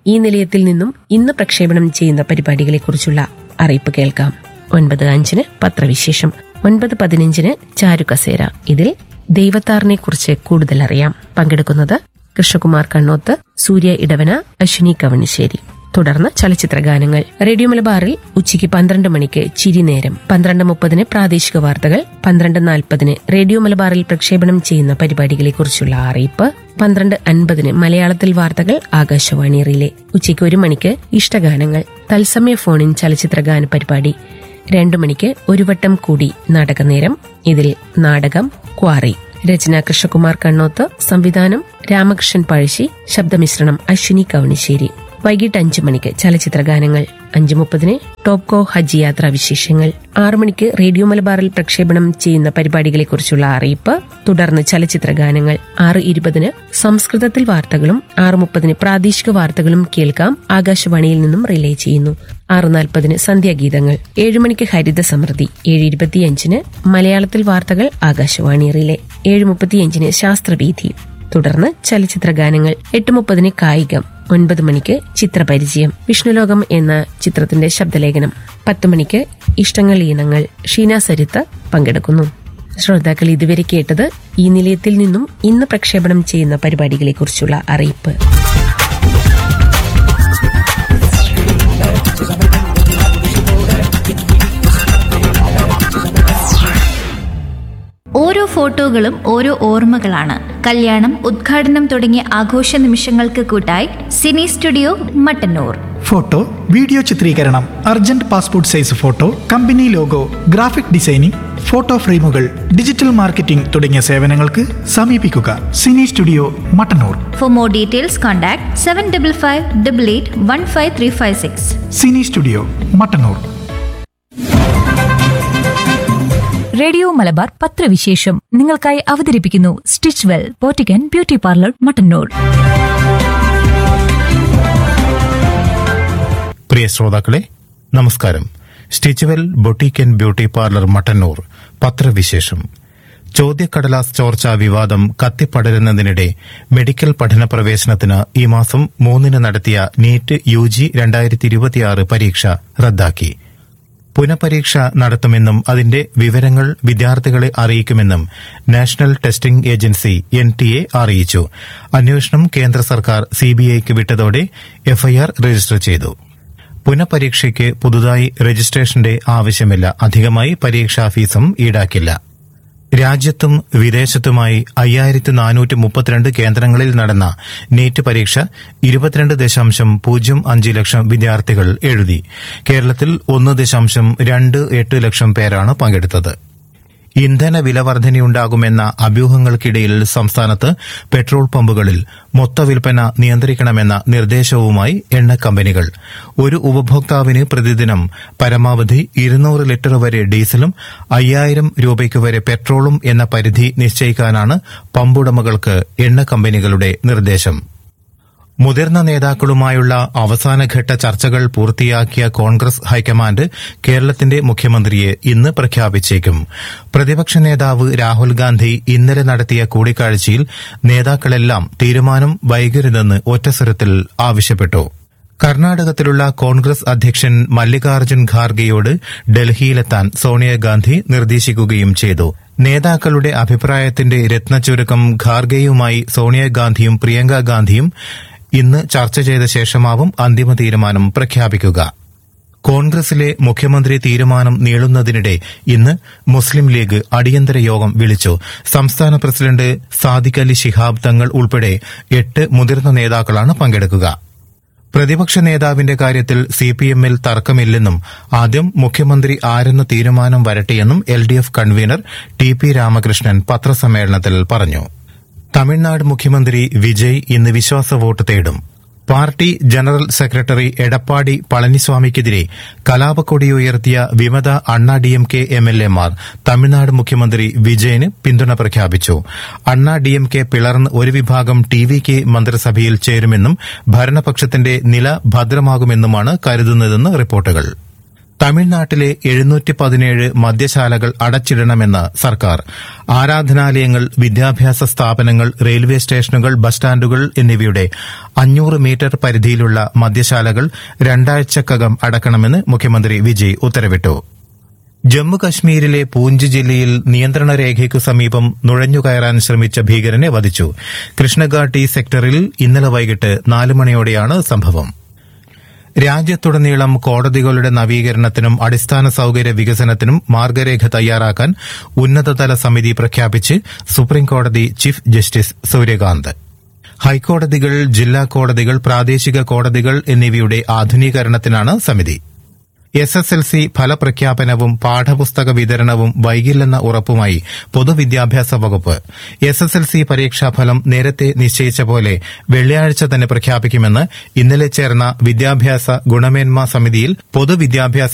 ഈ നിലയത്തിൽ നിന്നും ഇന്ന് പ്രക്ഷേപണം ചെയ്യുന്ന പരിപാടികളെക്കുറിച്ചുള്ള അറിയിപ്പ് കേൾക്കാം ഒൻപത് അഞ്ചിന് പത്രവിശേഷം ഒൻപത് പതിനഞ്ചിന് ചാരുകസേര ഇതിൽ ദൈവത്താറിനെ കുറിച്ച് കൂടുതൽ അറിയാം പങ്കെടുക്കുന്നത് കൃഷ്ണകുമാർ കണ്ണോത്ത് സൂര്യ ഇടവന അശ്വിനി കവണിശ്ശേരി തുടർന്ന് ചലച്ചിത്ര ഗാനങ്ങൾ റേഡിയോ മലബാറിൽ ഉച്ചയ്ക്ക് പന്ത്രണ്ട് മണിക്ക് ചിരിനേരം പന്ത്രണ്ട് മുപ്പതിന് പ്രാദേശിക വാർത്തകൾ പന്ത്രണ്ട് നാൽപ്പതിന് റേഡിയോ മലബാറിൽ പ്രക്ഷേപണം ചെയ്യുന്ന പരിപാടികളെക്കുറിച്ചുള്ള അറിയിപ്പ് പന്ത്രണ്ട് അൻപതിന് മലയാളത്തിൽ വാർത്തകൾ ആകാശവാണി റിലേ ഉച്ചയ്ക്ക് ഒരു മണിക്ക് ഇഷ്ടഗാനങ്ങൾ തത്സമയ ഫോണിൻ ചലച്ചിത്ര ഗാന പരിപാടി രണ്ടു മണിക്ക് ഒരു വട്ടം കൂടി നാടകനേരം ഇതിൽ നാടകം ക്വാറി രചന കൃഷ്ണകുമാർ കണ്ണോത്ത് സംവിധാനം രാമകൃഷ്ണൻ പഴശ്ശി ശബ്ദമിശ്രണം അശ്വിനി കവണിശ്ശേരി വൈകിട്ട് അഞ്ചു മണിക്ക് ചലച്ചിത്ര ഗാനങ്ങൾ അഞ്ചു മുപ്പതിന് ടോപ്കോ ഹജ്ജ് യാത്രാ വിശേഷങ്ങൾ ആറു മണിക്ക് റേഡിയോ മലബാറിൽ പ്രക്ഷേപണം ചെയ്യുന്ന പരിപാടികളെക്കുറിച്ചുള്ള അറിയിപ്പ് തുടർന്ന് ചലച്ചിത്ര ഗാനങ്ങൾ ആറ് ഇരുപതിന് സംസ്കൃതത്തിൽ വാർത്തകളും ആറ് മുപ്പതിന് പ്രാദേശിക വാർത്തകളും കേൾക്കാം ആകാശവാണിയിൽ നിന്നും റിലേ ചെയ്യുന്നു ആറ് നാൽപ്പതിന് സന്ധ്യാഗീതങ്ങൾ ഏഴ് മണിക്ക് ഹരിത സമൃദ്ധി ഏഴ് ഇരുപത്തിയഞ്ചിന് മലയാളത്തിൽ വാർത്തകൾ ആകാശവാണി റിലേ ഏഴ് മുപ്പത്തിയഞ്ചിന് ശാസ്ത്രവീഥി തുടർന്ന് ചലച്ചിത്ര ഗാനങ്ങൾ എട്ട് മുപ്പതിന് കായികം ഒൻപത് മണിക്ക് ചിത്രപരിചയം വിഷ്ണുലോകം എന്ന ചിത്രത്തിന്റെ ശബ്ദലേഖനം പത്ത് മണിക്ക് ഇഷ്ടങ്ങൾ ഈണങ്ങൾ ഷീന സരിത്ത് പങ്കെടുക്കുന്നു ശ്രോതാക്കൾ ഇതുവരെ കേട്ടത് ഈ നിലയത്തിൽ നിന്നും ഇന്ന് പ്രക്ഷേപണം ചെയ്യുന്ന പരിപാടികളെക്കുറിച്ചുള്ള അറിയിപ്പ് ഓരോ ഫോട്ടോകളും ഓരോ ഓർമ്മകളാണ് കല്യാണം ഉദ്ഘാടനം തുടങ്ങിയ ആഘോഷ നിമിഷങ്ങൾക്ക് കൂട്ടായി cine studio Mattannur photo video ചിത്രീകരണം urgent passport size photo company logo graphic designing photo ഫ്രെയിമുകൾ ഡിജിറ്റൽ മാർക്കറ്റിംഗ് തുടങ്ങിയ സേവനങ്ങൾക്ക് സമീപിക്കുക cine studio Mattannur for more details contact seven double five double eight one five three five six cine studio Mattannur radio Malabar പത്രവിശേഷം നിങ്ങൾക്കായി അവതരിപ്പിക്കുന്നു stitch well പോറ്റിക്കൻ beauty parlour Mattannur പ്രിയ ശ്രോതാക്കളെ നമസ്കാരം stitch well boutique and beauty parlour Mattannur പത്രവിശേഷം ചോദ്യക്കടലാസ് ചോർച്ചാ വിവാദം കത്തിപ്പടരുന്നതിനിടെ മെഡിക്കൽ പഠന പ്രവേശനത്തിന് ഈ മാസം മൂന്നിന് നടത്തിയ നീറ്റ് യു ജി രണ്ടായിരത്തി ഇരുപത്തിയാറ് പരീക്ഷ റദ്ദാക്കി പുനഃപരീക്ഷ നടത്തുമെന്നും അതിന്റെ വിവരങ്ങൾ വിദ്യാർത്ഥികളെ അറിയിക്കുമെന്നും national testing agency N T A അറിയിച്ചു അന്വേഷണം കേന്ദ്ര സർക്കാർ സിബിഐക്ക് വിട്ടതോടെ എഫ്ഐആർ രജിസ്റ്റർ ചെയ്തു പുനഃപരീക്ഷയ്ക്ക് പുതുതായി രജിസ്ട്രേഷന്റെ ആവശ്യമില്ല അധികമായി പരീക്ഷാ ഫീസും ഈടാക്കില്ല രാജ്യത്തും വിദേശത്തുമായി അയ്യായിരത്തി നാനൂറ്റി മുപ്പത്തിരണ്ട് കേന്ദ്രങ്ങളിൽ നടന്ന നീറ്റ് പരീക്ഷ ഇരുപത്തിരണ്ട് ദശാംശം പൂജ്യം അഞ്ച് ലക്ഷം വിദ്യാർത്ഥികൾ എഴുതി കേരളത്തിൽ ഒന്ന് ദശാംശം രണ്ട് എട്ട് ലക്ഷം പേരാണ് പങ്കെടുത്തത് ഇന്ധന വില വർധനയുണ്ടാകുമെന്ന അഭ്യൂഹങ്ങൾക്കിടയിൽ സംസ്ഥാനത്ത് പെട്രോൾ പമ്പുകളിൽ മൊത്ത വിൽപ്പന നിയന്ത്രിക്കണമെന്ന നിർദ്ദേശവുമായി എണ്ണ കമ്പനികൾ ഒരു ഉപഭോക്താവിന് പ്രതിദിനം പരമാവധി ഇരുന്നൂറ് ലിറ്റർ വരെ ഡീസലും അയ്യായിരം രൂപയ്ക്ക് വരെ പെട്രോളും എന്ന പരിധി നിശ്ചയിക്കാനാണ് പമ്പുടമകൾക്ക് എണ്ണ കമ്പനികളുടെ നിർദ്ദേശം മുതിർന്ന നേതാക്കളുമായുള്ള അവസാനഘട്ട ചർച്ചകൾ പൂർത്തിയാക്കിയ കോൺഗ്രസ് ഹൈക്കമാൻഡ് കേരളത്തിന്റെ മുഖ്യമന്ത്രിയെ ഇന്ന് പ്രഖ്യാപിച്ചേക്കും പ്രതിപക്ഷ നേതാവ് രാഹുൽ ഗാന്ധി ഇന്നലെ നടത്തിയ കൂടിക്കാഴ്ചയിൽ നേതാക്കളെല്ലാം തീരുമാനം വൈകരുതെന്ന് ഒറ്റസ്വരത്തിൽ ആവശ്യപ്പെട്ടു കർണാടകത്തിലുള്ള കോൺഗ്രസ് അധ്യക്ഷൻ മല്ലികാർജ്ജുൻ ഖാർഗെയോട് ഡൽഹിയിലെത്താൻ സോണിയാഗാന്ധി നിർദ്ദേശിക്കുകയും ചെയ്തു നേതാക്കളുടെ അഭിപ്രായത്തിന്റെ രത്നച്ചുരുക്കം ഖാർഗെയുമായി സോണിയാഗാന്ധിയും പ്രിയങ്ക ഗാന്ധിയും ഇന്ന് ചർച്ച ചെയ്ത ശേഷമാവും അന്തിമ തീരുമാനം പ്രഖ്യാപിക്കുക കോൺഗ്രസിലെ മുഖ്യമന്ത്രി തീരുമാനം നീളുന്നതിനിടെ ഇന്ന് മുസ്ലിം ലീഗ് അടിയന്തര യോഗം വിളിച്ചു സംസ്ഥാന പ്രസിഡന്റ് സാദിഖ് അലി ശിഹാബ് തങ്ങൾ ഉൾപ്പെടെ എട്ട് മുതിർന്ന നേതാക്കളാണ് പങ്കെടുക്കുക പ്രതിപക്ഷ നേതാവിന്റെ കാര്യത്തിൽ സിപിഎമ്മിൽ തർക്കമില്ലെന്നും ആദ്യം മുഖ്യമന്ത്രി ആരെന്ന് തീരുമാനം വരട്ടെയെന്നും L D F convener T P Ramakrishnan പത്രസമ്മേളനത്തിൽ പറഞ്ഞു തമിഴ്നാട് മുഖ്യമന്ത്രി വിജയ് ഇന്ന് വിശ്വാസ വോട്ട് തേടും പാർട്ടി ജനറൽ സെക്രട്ടറി എടപ്പാടി പളനിസ്വാമിക്കെതിരെ കലാപക്കൊടിയുയർത്തിയ വിമത അണ്ണാ ഡിഎംകെ എംഎൽഎമാർ തമിഴ്നാട് മുഖ്യമന്ത്രി വിജയന് പിന്തുണ പ്രഖ്യാപിച്ചു അണ്ണാ ഡിഎംകെ പിളർന്ന് ഒരു വിഭാഗം ടി വി കെ മന്ത്രിസഭയിൽ ചേരുമെന്നും ഭരണപക്ഷത്തിന്റെ നില ഭദ്രമാകുമെന്നുമാണ് കരുതുന്നതെന്ന് റിപ്പോർട്ടുകൾ തമിഴ്നാട്ടിലെ എഴുന്നൂറ്റി പതിനേഴ് മദ്യശാലകൾ അടച്ചിടണമെന്ന് സർക്കാർ ആരാധനാലയങ്ങൾ വിദ്യാഭ്യാസ സ്ഥാപനങ്ങൾ റെയിൽവേ സ്റ്റേഷനുകൾ ബസ് സ്റ്റാൻഡുകൾ എന്നിവയുടെ അഞ്ഞൂറ് മീറ്റർ പരിധിയിലുള്ള മദ്യശാലകൾ രണ്ടാഴ്ചക്കകം അടക്കണമെന്ന് മുഖ്യമന്ത്രി വിജയ് ഉത്തരവിട്ടു ജമ്മുകശ്മീരിലെ പൂഞ്ച് ജില്ലയിൽ നിയന്ത്രണ രേഖയ്ക്കു സമീപം നുഴഞ്ഞുകയറാൻ ശ്രമിച്ച ഭീകരനെ വധിച്ചു കൃഷ്ണഘാട്ടി സെക്ടറിൽ ഇന്നലെ വൈകിട്ട് നാല് മണിയോടെയാണ് സംഭവം രാജ്യത്തുടനീളം കോടതികളുടെ നവീകരണത്തിനും അടിസ്ഥാന സൌകര്യ വികസനത്തിനും മാർഗരേഖ തയ്യാറാക്കാൻ ഉന്നതതല സമിതി പ്രഖ്യാപിച്ച് സുപ്രീംകോടതി ചീഫ് ജസ്റ്റിസ് സൂര്യകാന്ത് ഹൈക്കോടതികൾ ജില്ലാ കോടതികൾ പ്രാദേശിക കോടതികൾ എന്നിവയുടെ ആധുനീകരണത്തിനാണ് സമിതി എസ് എസ് എൽ സി ഫലപ്രഖ്യാപനവും പാഠപുസ്തക വിതരണവും വൈകില്ലെന്ന ഉറപ്പുമായി പൊതുവിദ്യാഭ്യാസ വകുപ്പ് എസ് എസ് എൽ സി പരീക്ഷാഫലം നേരത്തെ നിശ്ചയിച്ച പോലെ വെള്ളിയാഴ്ച തന്നെ പ്രഖ്യാപിക്കുമെന്ന് ഇന്നലെ ചേർന്ന വിദ്യാഭ്യാസ ഗുണമേന്മ സമിതിയിൽ പൊതുവിദ്യാഭ്യാസ